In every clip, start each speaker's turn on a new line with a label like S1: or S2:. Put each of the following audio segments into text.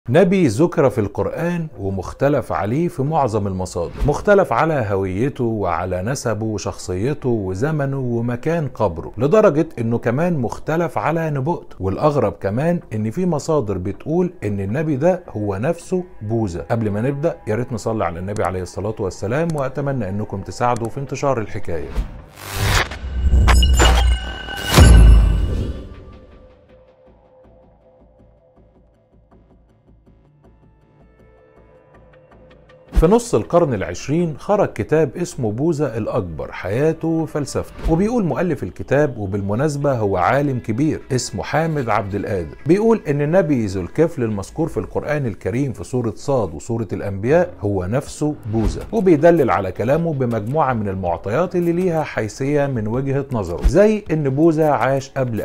S1: نبي ذكر في القرآن ومختلف عليه في معظم المصادر مختلف على هويته وعلى نسبه وشخصيته وزمنه ومكان قبره لدرجة انه كمان مختلف على نبوءته والاغرب كمان ان في مصادر بتقول ان النبي ده هو نفسه بوذا قبل ما نبدأ يا ريت نصلي على النبي عليه الصلاة والسلام واتمنى انكم تساعدوا في انتشار الحكاية في نص القرن العشرين خرج كتاب اسمه بوذا الأكبر حياته وفلسفته وبيقول مؤلف الكتاب وبالمناسبة هو عالم كبير اسمه حامد عبد القادر بيقول إن النبي ذو الكفل المذكور في القرآن الكريم في سورة صاد وسورة الأنبياء هو نفسه بوذا وبيدلل على كلامه بمجموعة من المعطيات اللي ليها حيثية من وجهة نظره زي إن بوذا عاش قبل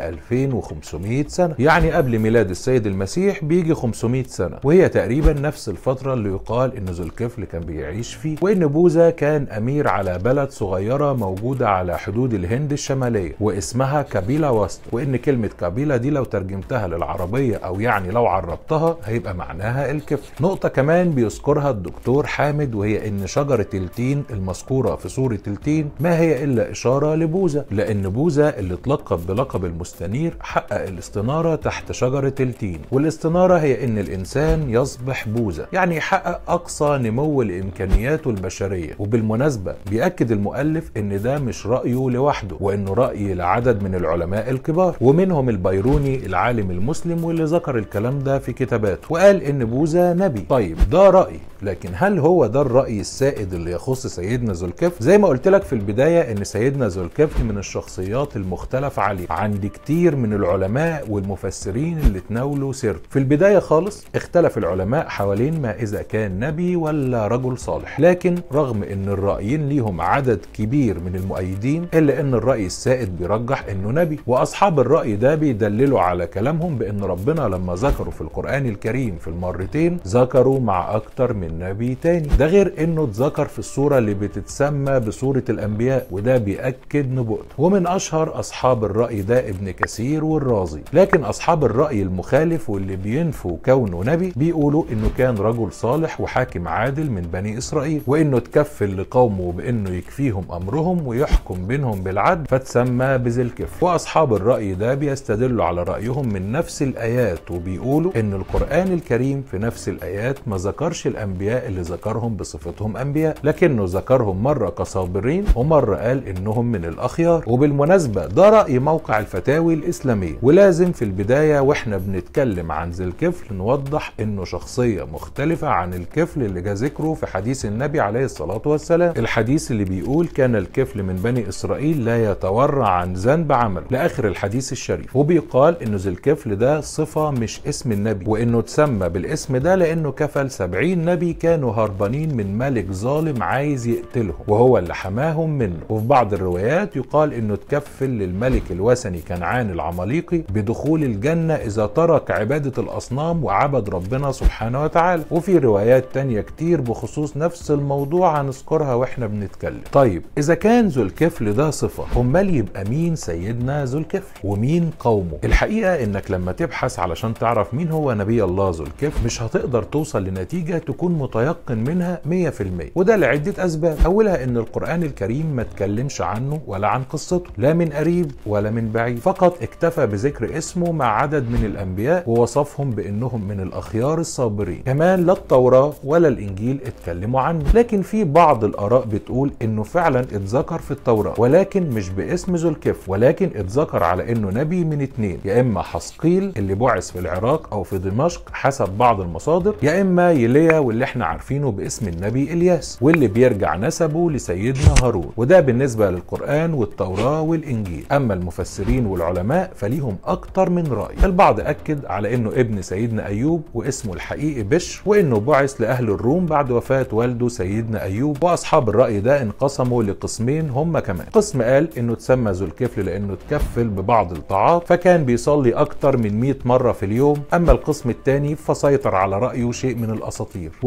S1: 2500 سنة يعني قبل ميلاد السيد المسيح بيجي 500 سنة وهي تقريبا نفس الفترة اللي يقال إن ذو الكفل كان بيعيش فيه وان بوذا كان امير على بلد صغيره موجوده على حدود الهند الشماليه واسمها كابيلا وسط وان كلمه كابيلا دي لو ترجمتها للعربيه او يعني لو عربتها هيبقى معناها الكفل نقطه كمان بيذكرها الدكتور حامد وهي ان شجره التين المذكوره في سوره التين ما هي الا اشاره لبوذا لان بوذا اللي اتلقب بلقب المستنير حقق الاستناره تحت شجره التين والاستناره هي ان الانسان يصبح بوذا يعني يحقق اقصى نمو لامكانياته البشريه وبالمناسبه بياكد المؤلف ان ده مش رايه لوحده وانه راي لعدد من العلماء الكبار ومنهم البيروني العالم المسلم واللي ذكر الكلام ده في كتاباته وقال ان بوذا نبي طيب ده راي لكن هل هو ده الراي السائد اللي يخص سيدنا ذو الكفل زي ما قلت لك في البدايه ان سيدنا ذو الكفل من الشخصيات المختلف عليه عند كتير من العلماء والمفسرين اللي تناولوا سيرته في البدايه خالص اختلف العلماء حوالين ما اذا كان نبي ولا رجل صالح لكن رغم ان الرايين ليهم عدد كبير من المؤيدين الا ان الراي السائد بيرجح انه نبي واصحاب الراي ده بيدللوا على كلامهم بان ربنا لما ذكروا في القران الكريم في المرتين ذكروا مع اكتر من نبي تاني ده غير انه اتذكر في السوره اللي بتتسمى بسوره الانبياء وده بياكد نبوءته ومن اشهر اصحاب الراي ده ابن كثير والرازي لكن اصحاب الراي المخالف واللي بينفوا كونه نبي بيقولوا انه كان رجل صالح وحاكم عادل من بني اسرائيل وانه تكفل لقومه بانه يكفيهم امرهم ويحكم بينهم بالعدل فتسمى بذي الكفل واصحاب الراي ده بيستدلوا على رايهم من نفس الايات وبيقولوا ان القران الكريم في نفس الايات ما ذكرش الانبياء اللي ذكرهم بصفتهم انبياء لكنه ذكرهم مره كصابرين ومره قال انهم من الاخيار وبالمناسبه ده راي موقع الفتاوي الاسلاميه ولازم في البدايه واحنا بنتكلم عن ذي الكفل نوضح انه شخصيه مختلفه عن الكفل اللي جا ذكره في حديث النبي عليه الصلاة والسلام الحديث اللي بيقول كان الكفل من بني إسرائيل لا يتورع عن ذنب عمل لآخر الحديث الشريف وبيقال إنه ذي الكفل ده صفة مش اسم النبي وإنه تسمى بالاسم ده لأنه كفل سبعين نبي كانوا هربانين من ملك ظالم عايز يقتلهم وهو اللي حماهم منه وفي بعض الروايات يقال إنه تكفل للملك الوثني كنعان العماليقي بدخول الجنة إذا ترك عبادة الأصنام وعبد ربنا سبحانه وتعالى وفي روايات تانية كتير بخصوص نفس الموضوع هنذكرها واحنا بنتكلم طيب اذا كان ذو الكفل ده صفه امال يبقى مين سيدنا ذو الكفل ومين قومه الحقيقه انك لما تبحث علشان تعرف مين هو نبي الله ذو الكفل مش هتقدر توصل لنتيجه تكون متيقن منها 100% وده لعده اسباب اولها ان القران الكريم ما اتكلمش عنه ولا عن قصته لا من قريب ولا من بعيد فقط اكتفى بذكر اسمه مع عدد من الانبياء ووصفهم بانهم من الاخيار الصابرين كمان لا التوراه ولا الانجيل اتكلموا عنه لكن في بعض الاراء بتقول انه فعلا اتذكر في التوراه ولكن مش باسم ذو الكفل ولكن اتذكر على انه نبي من اتنين يا اما حسقيل اللي بعث في العراق او في دمشق حسب بعض المصادر يا اما يليا واللي احنا عارفينه باسم النبي الياس واللي بيرجع نسبه لسيدنا هارون وده بالنسبه للقران والتوراه والانجيل اما المفسرين والعلماء فليهم اكتر من راي البعض اكد على انه ابن سيدنا ايوب واسمه الحقيقي بش وانه بعث لاهل الروم بعد وفاه والده سيدنا ايوب واصحاب الراي ده انقسموا لقسمين هم كمان قسم قال انه تسمى ذو الكفل لانه تكفل ببعض الطاعات فكان بيصلي اكتر من 100 مره في اليوم اما القسم الثاني فسيطر على رايه شيء من الاساطير وقال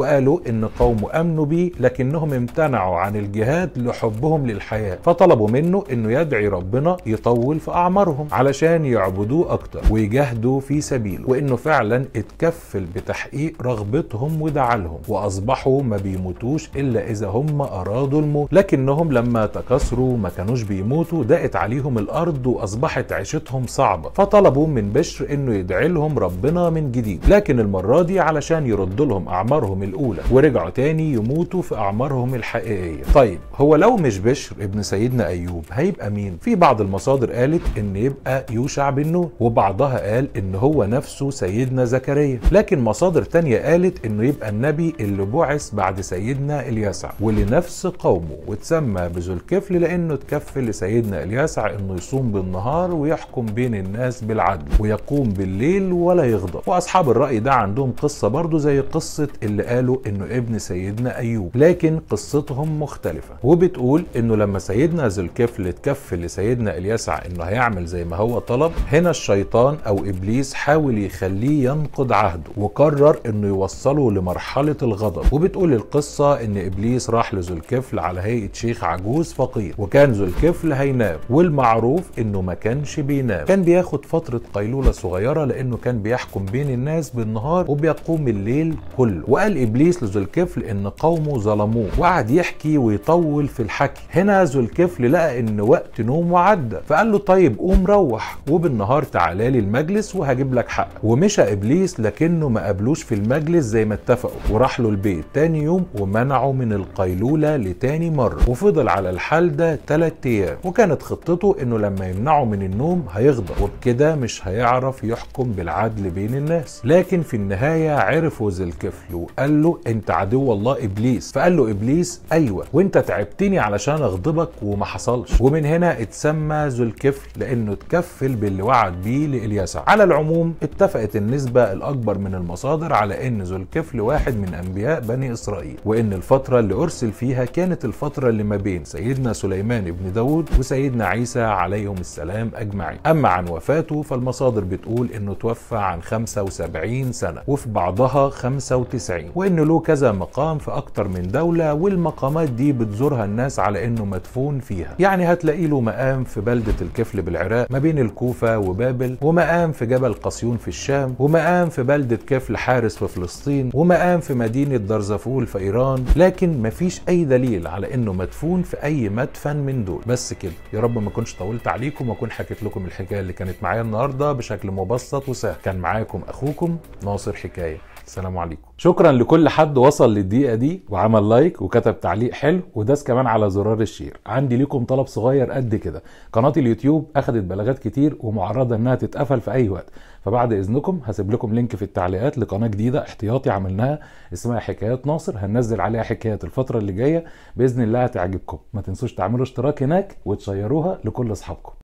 S1: وقالوا ان قومه امنوا بيه لكنهم امتنعوا عن الجهاد لحبهم للحياه فطلبوا منه انه يدعي ربنا يطول في اعمارهم علشان يعبدوه اكتر ويجاهدوا في سبيله وانه فعلا اتكفل بتحقيق رغبتهم ودعا لهم واصبحوا ما بيموتوش الا اذا هم ارادوا الموت لكنهم لما تكاثروا ما كانوش بيموتوا ضاقت عليهم الارض واصبحت عيشتهم صعبه فطلبوا من بشر انه يدعي لهم ربنا من جديد لكن المره دي علشان يرد لهم اعمارهم الاولى ورجعوا تاني يموتوا في اعمارهم الحقيقيه طيب هو لو مش بشر ابن سيدنا ايوب هيبقى مين في بعض المصادر قالت ان يبقى يوشع بن نون وبعضها قال ان هو نفسه سيدنا زكريا لكن مصادر تانية قالت انه يبقى النبي اللي بعث بعد سيدنا اليسع ولنفس قومه وتسمى بذو الكفل لانه تكفل لسيدنا اليسع انه يصوم بالنهار ويحكم بين الناس بالعدل ويقوم بالليل ولا يغضب واصحاب الراي ده عندهم قصه برضه زي قصه اللي قالوا انه ابن سيدنا ايوب لكن قصتهم مختلفه وبتقول انه لما سيدنا ذو الكفل اتكفل لسيدنا اليسع انه هيعمل زي ما هو طلب هنا الشيطان او ابليس حاول يخليه ينقض عهده وقرر انه يوصله لمرحله الغضب وبتقول القصه ان ابليس راح لذو الكفل على هيئه شيخ عجوز فقير وكان ذو الكفل هينام والمعروف انه ما كانش بينام كان بياخد فتره قيلوله صغيره لانه كان بيحكم بين الناس بالنهار وبيقوم الليل كله وقال ابليس لذو الكفل ان قومه ظلموه وقعد يحكي ويطول في الحكي هنا ذو الكفل لقى ان وقت نومه عدى فقال له طيب قوم روح وبالنهار تعالى لي المجلس وهجيب لك حق ومشى ابليس لكنه ما قابلوش في المجلس زي ما اتفقوا وراح له البيت تاني يوم ومنعه من القيلوله لتاني مره وفضل على الحال ده تلات ايام وكانت خطته انه لما يمنعه من النوم هيغضب وبكده مش هيعرف يحكم بالعدل بين الناس لكن في النهايه عرفوا ذي الكفل وقال له انت عدو الله ابليس فقال له ابليس ايوه وانت تعبتني علشان اغضبك وما حصلش ومن هنا اتسمى ذو الكفل لانه اتكفل باللي وعد بيه لإلياسع على العموم اتفقت النسبة الأكبر من المصادر على أن ذو الكفل واحد من أنبياء بني إسرائيل وأن الفترة اللي أرسل فيها كانت الفترة اللي ما بين سيدنا سليمان بن داود وسيدنا عيسى عليهم السلام أجمعين أما عن وفاته فالمصادر بتقول أنه توفى عن 75 سنة وفي بعضها 95 وأنه له كذا مقام في أكتر من دولة والمقامات دي بتزورها الناس على أنه مدفون فيها يعني هتلاقي له مقام في بلدة الكفل بالعراق ما بين الكوفة وبابل ومقام في جبل قسيون في الشام ومقام في بلدة كفل حارس في فلسطين ومقام في مدينة درزفول في إيران لكن مفيش أي دليل على إنه مدفون في أي مدفن من دول بس كده يا رب ما أكونش طولت عليكم وأكون حكيت لكم الحكاية اللي كانت معايا النهاردة بشكل مبسط وسهل كان معاكم أخوكم ناصر حكاية السلام عليكم شكرا لكل حد وصل للدقيقه دي وعمل لايك وكتب تعليق حلو وداس كمان على زرار الشير عندي ليكم طلب صغير قد كده قناه اليوتيوب اخدت بلاغات كتير ومعرضه انها تتقفل في اي وقت فبعد اذنكم هسيب لكم لينك في التعليقات لقناه جديده احتياطي عملناها اسمها حكايات ناصر هننزل عليها حكايات الفتره اللي جايه باذن الله هتعجبكم ما تنسوش تعملوا اشتراك هناك وتشيروها لكل اصحابكم